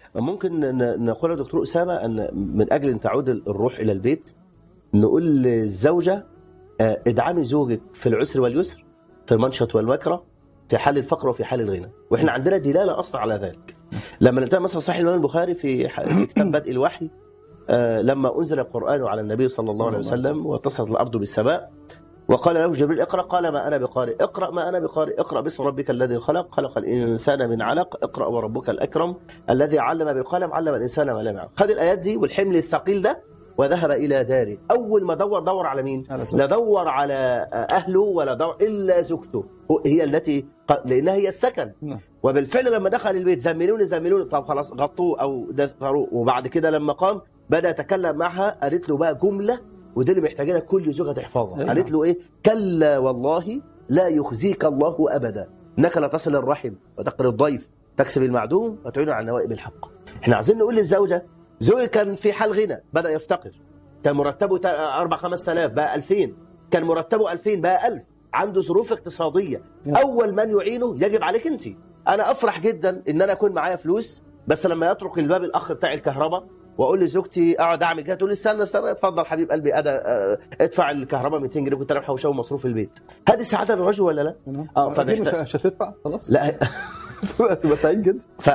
ممكن ن- نقول يا دكتور اسامه ان من اجل ان تعود الروح الى البيت نقول للزوجه آه، ادعمي زوجك في العسر واليسر في المنشط والمكره في حال الفقر وفي حال الغنى واحنا عندنا دلاله اصلا على ذلك لما ننتهي مثلا صحيح الامام البخاري في ح- في كتاب بدء الوحي آه، لما انزل القران على النبي صلى الله عليه وسلم واتصلت الارض بالسماء وقال له جبريل اقرا قال ما انا بقارئ اقرا ما انا بقارئ اقرا باسم ربك الذي خلق خلق الانسان من علق اقرا وربك الاكرم الذي علم بالقلم علم الانسان ما لم يعلم خد الايات دي والحمل الثقيل ده وذهب الى داره اول ما دور دور على مين على زوجته. لا دور على اهله ولا دور الا زوجته هي التي ق- لانها هي السكن نعم. وبالفعل لما دخل البيت زملوني زملوني طب خلاص غطوه او دثروه وبعد كده لما قام بدا يتكلم معها قالت له بقى جمله ودي اللي محتاجينها كل زوجه تحفظها أيوة. قالت له ايه كلا والله لا يخزيك الله ابدا انك لا تصل الرحم وتقري الضيف تكسب المعدوم وتعين على نوائب الحق احنا عايزين نقول للزوجه زوجي كان في حال غنى بدا يفتقر كان مرتبه 4 5000 بقى 2000 كان مرتبه 2000 بقى 1000 عنده ظروف اقتصاديه اول من يعينه يجب عليك انت انا افرح جدا ان انا اكون معايا فلوس بس لما يطرق الباب الاخ بتاع الكهرباء واقول لزوجتي اقعد اعمل كده تقول لي استنى استنى اتفضل حبيب قلبي أدا آه، ادفع الكهرباء 200 جنيه كنت انا محوشها مصروف البيت هذه سعاده للرجل ولا لا؟ اه أكيد مش فنحتاج مش هتدفع خلاص لا تبقى تبقى سعيد جدا ف...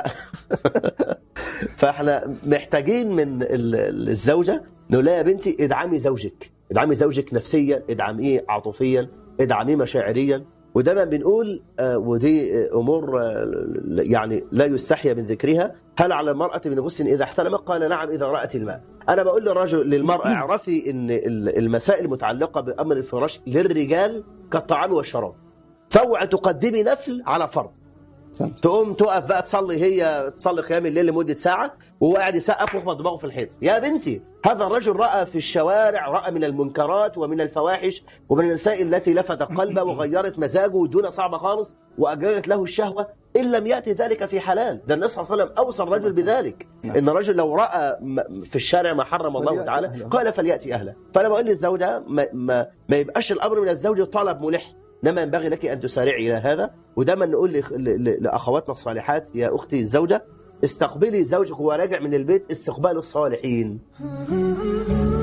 فاحنا محتاجين من ال- الزوجه نقول لها يا بنتي ادعمي زوجك ادعمي زوجك نفسيا ادعميه عاطفيا ادعميه مشاعريا ودايما بنقول آه، ودي آه، امور آه، يعني لا يستحيا من ذكرها هل على المراه من غسل اذا احتلمت قال نعم اذا رات الماء انا بقول للرجل للمراه اعرفي ان ال- المسائل المتعلقه بامر الفراش للرجال كالطعام والشراب فاوعي تقدمي نفل على فرض سمت. تقوم تقف بقى تصلي هي تصلي قيام الليل لمده ساعه وهو قاعد يسقف ويخبط دماغه في الحيط يا بنتي هذا الرجل راى في الشوارع راى من المنكرات ومن الفواحش ومن النساء التي لفتت قلبه وغيرت مزاجه دون صعبه خالص واجرت له الشهوه ان لم ياتي ذلك في حلال ده النبي صلى الله عليه وسلم اوصى الرجل بذلك نعم. ان الرجل لو راى م- في الشارع ما حرم الله فليأتي تعالى أهله. قال فلياتي اهله فانا بقول للزوجه ما, ما, ما يبقاش الامر من الزوج طلب ملح انما ينبغي لك ان تسارعي الى هذا ودايما نقول لخ- ل- ل- لاخواتنا الصالحات يا اختي الزوجه استقبلي زوجك وهو راجع من البيت استقبال الصالحين